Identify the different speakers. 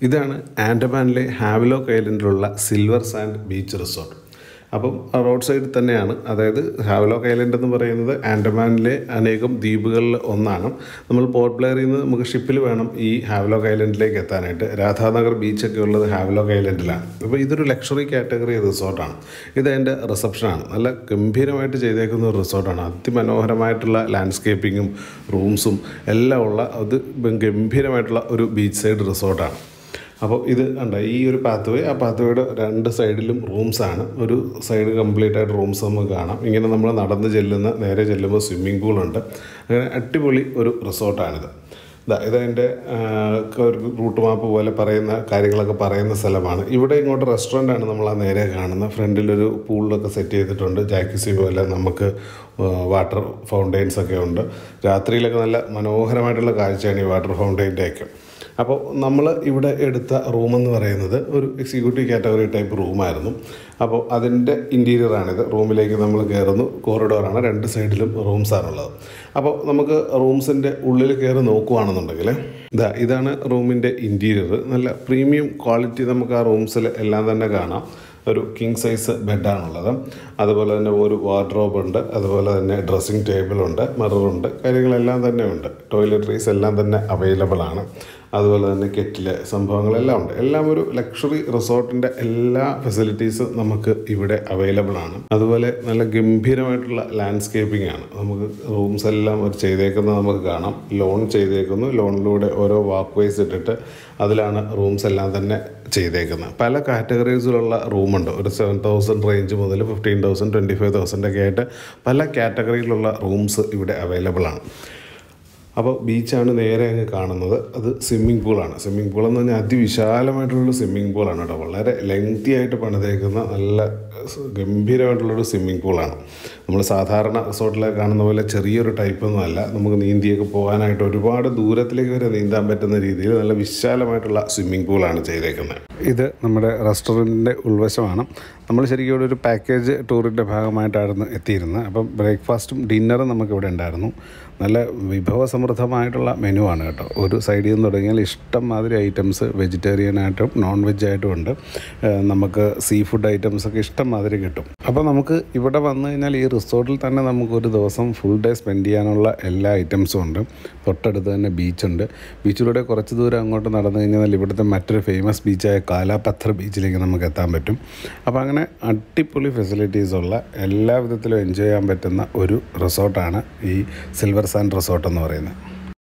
Speaker 1: ഇതാണ് ആൻഡമാനിലെ ഹാവ്ലോക്ക് ഐലൻഡിലുള്ള സിൽവർ സാൻഡ് ബീച്ച് റിസോർട്ട് അപ്പം റോഡ് സൈഡിൽ തന്നെയാണ് അതായത് ഹാവ്ലോക്ക് ഐലൻഡ് എന്ന് പറയുന്നത് ആൻഡമാനിലെ അനേകം ദ്വീപുകളിൽ ഒന്നാണ് നമ്മൾ പോർട്ട് ബ്ലെയറിൽ നിന്ന് നമുക്ക് ഷിപ്പിൽ വേണം ഈ ഹാവ്ലോക്ക് ഐലൻഡിലേക്ക് എത്താനായിട്ട് രാധാനഗർ ബീച്ചൊക്കെ ഉള്ളത് ഹാവ്ലോക്ക് ഐലൻഡിലാണ് അപ്പോൾ ഇതൊരു ലക്ഷറി കാറ്റഗറി റിസോർട്ടാണ് ഇത് എൻ്റെ റിസപ്ഷനാണ് നല്ല ഗംഭീരമായിട്ട് ചെയ്തേക്കുന്ന ഒരു റിസോർട്ടാണ് അതിമനോഹരമായിട്ടുള്ള ലാൻഡ്സ്കേപ്പിങ്ങും റൂംസും എല്ലാം ഉള്ള അത് ഗംഭീരമായിട്ടുള്ള ഒരു ബീച്ച് സൈഡ് റിസോർട്ടാണ് അപ്പോൾ ഇത് ഉണ്ട് ഈ ഒരു പാത്വേ ആ പാത്വേയുടെ രണ്ട് സൈഡിലും റൂംസാണ് ഒരു സൈഡ് കംപ്ലീറ്റ് ആയിട്ട് റൂംസ് നമുക്ക് കാണാം ഇങ്ങനെ നമ്മൾ നടന്ന് ചെല്ലുന്ന നേരെ ചെല്ലുമ്പോൾ സ്വിമ്മിംഗ് പൂളുണ്ട് അങ്ങനെ അടിപൊളി ഒരു റിസോർട്ടാണിത് ഇതാ ഇതതിൻ്റെ ഒരു റൂട്ട് മാപ്പ് പോലെ പറയുന്ന കാര്യങ്ങളൊക്കെ പറയുന്ന സ്ഥലമാണ് ഇവിടെ ഇങ്ങോട്ട് റെസ്റ്റോറൻ്റാണ് നമ്മൾ ആ നേരെ കാണുന്നത് ഫ്രണ്ടിലൊരു പൂളിലൊക്കെ സെറ്റ് ചെയ്തിട്ടുണ്ട് ജാക്കിസി പോലെ നമുക്ക് വാട്ടർ ഫൗണ്ടെയിൻസ് ഒക്കെ ഉണ്ട് രാത്രിയിലൊക്കെ നല്ല മനോഹരമായിട്ടുള്ള കാഴ്ചയാണ് ഈ വാട്ടർ ഫൗണ്ടെയിൻ്റെയൊക്കെ അപ്പോൾ നമ്മൾ ഇവിടെ എടുത്ത റൂമെന്ന് പറയുന്നത് ഒരു എക്സിക്യൂട്ടീവ് കാറ്റഗറി ടൈപ്പ് റൂമായിരുന്നു അപ്പോൾ അതിൻ്റെ ഇൻറ്റീരിയറാണിത് റൂമിലേക്ക് നമ്മൾ കയറുന്നു കോറിഡോറാണ് രണ്ട് സൈഡിലും റൂംസാണുള്ളത് അപ്പോൾ നമുക്ക് റൂംസിൻ്റെ ഉള്ളിൽ കയറി നോക്കുകയാണെന്നുണ്ടെങ്കിൽ ഇതാ ഇതാണ് റൂമിൻ്റെ ഇൻറ്റീരിയർ നല്ല പ്രീമിയം ക്വാളിറ്റി നമുക്ക് ആ റൂംസിൽ എല്ലാം തന്നെ കാണാം ഒരു കിങ് സൈസ് ബെഡാണുള്ളത് അതുപോലെ തന്നെ ഒരു വാർഡ്രോബ് ഉണ്ട് അതുപോലെ തന്നെ ഡ്രസ്സിങ് ടേബിളുണ്ട് മിററുണ്ട് കാര്യങ്ങളെല്ലാം തന്നെ ഉണ്ട് ടോയ്ലറ്ററീസ് എല്ലാം തന്നെ അവൈലബിൾ ആണ് അതുപോലെ തന്നെ കെറ്റില് സംഭവങ്ങളെല്ലാം ഉണ്ട് എല്ലാം ഒരു ലക്ഷറി റിസോർട്ടിൻ്റെ എല്ലാ ഫെസിലിറ്റീസും നമുക്ക് ഇവിടെ അവൈലബിൾ ആണ് അതുപോലെ നല്ല ഗംഭീരമായിട്ടുള്ള ലാൻഡ്സ്കേപ്പിംഗ് ആണ് നമുക്ക് റൂംസ് എല്ലാം ഒരു ചെയ്തേക്കുന്നത് നമുക്ക് കാണാം ലോൺ ചെയ്തേക്കുന്നു ലോണിലൂടെ ഓരോ വാക്ക് വൈസ് ഇട്ടിട്ട് അതിലാണ് റൂംസ് എല്ലാം തന്നെ ചെയ്തേക്കുന്നത് പല കാറ്റഗറീസിലുള്ള റൂമുണ്ട് ഒരു സെവൻ തൗസൻഡ് റേഞ്ച് മുതൽ fifteen thousand twenty five thousand ഒക്കെ ആയിട്ട് പല കാറ്റഗറിയിലുള്ള റൂംസ് ഇവിടെ അവൈലബിൾ ആണ് അപ്പോൾ ബീച്ചാണ് നേരെ അങ്ങ് കാണുന്നത് അത് സ്വിമ്മിംഗ് പൂളാണ് സ്വിമ്മിംഗ് പൂൾ എന്ന് പറഞ്ഞാൽ അതിവിശാലമായിട്ടുള്ള സ്വിമ്മിംഗ് പൂളാണ് കേട്ടോ വളരെ ലെങ്തി ആയിട്ട് പണിതേക്കുന്ന നല്ല ഗംഭീരമായിട്ടുള്ളൊരു സ്വിമ്മിംഗ് പൂളാണ് നമ്മൾ സാധാരണ റിസോർട്ടിലൊക്കെ കാണുന്ന പോലെ ചെറിയൊരു ടൈപ്പൊന്നും അല്ല നമുക്ക് നീന്തിയൊക്കെ പോകാനായിട്ട് ഒരുപാട് ദൂരത്തിലേക്ക് വരെ നീന്താൻ പറ്റുന്ന രീതിയിൽ നല്ല വിശാലമായിട്ടുള്ള സ്വിമ്മിംഗ് പൂളാണ് ചെയ്തേക്കുന്നത് ഇത് നമ്മുടെ റെസ്റ്റോറൻറ്റിൻ്റെ ഉൾവശമാണ് നമ്മൾ ശരിക്കും ഇവിടെ ഒരു പാക്കേജ് ടൂറിൻ്റെ ഭാഗമായിട്ടായിരുന്നു എത്തിയിരുന്നത് അപ്പം ബ്രേക്ക്ഫാസ്റ്റും ഡിന്നറും നമുക്കിവിടെ ഉണ്ടായിരുന്നു നല്ല വിഭവസമൃദ്ധമായിട്ടുള്ള മെനു ആണ് കേട്ടോ ഒരു സൈഡിൽ നിന്ന് തുടങ്ങിയാൽ ഇഷ്ടം മാതിരി ഐറ്റംസ് വെജിറ്റേറിയൻ ആയിട്ടും നോൺ വെജ് ആയിട്ടും ഉണ്ട് നമുക്ക് സീ ഫുഡ് ഐറ്റംസ് ഒക്കെ ഇഷ്ടം മാതിരി കിട്ടും അപ്പോൾ നമുക്ക് ഇവിടെ വന്നു കഴിഞ്ഞാൽ ഈ റിസോർട്ടിൽ തന്നെ നമുക്ക് ഒരു ദിവസം ഫുൾ ഡേ സ്പെൻഡ് ചെയ്യാനുള്ള എല്ലാ ഐറ്റംസും ഉണ്ട് തൊട്ടടുത്ത് തന്നെ ബീച്ചുണ്ട് ബീച്ചിലൂടെ കുറച്ച് ദൂരം അങ്ങോട്ട് നടന്നു കഴിഞ്ഞാൽ ഇവിടുത്തെ മറ്റൊരു ഫേമസ് ബീച്ചായ കാലാപത്ഥർ ബീച്ചിലേക്ക് നമുക്ക് എത്താൻ പറ്റും അപ്പോൾ അങ്ങനെ അടിപൊളി ഫെസിലിറ്റീസ് ഉള്ള എല്ലാ വിധത്തിലും എൻജോയ് ചെയ്യാൻ പറ്റുന്ന ഒരു റിസോർട്ടാണ് ഈ സിൽവർ സാൻഡ് റിസോർട്ട് എന്ന് പറയുന്നത്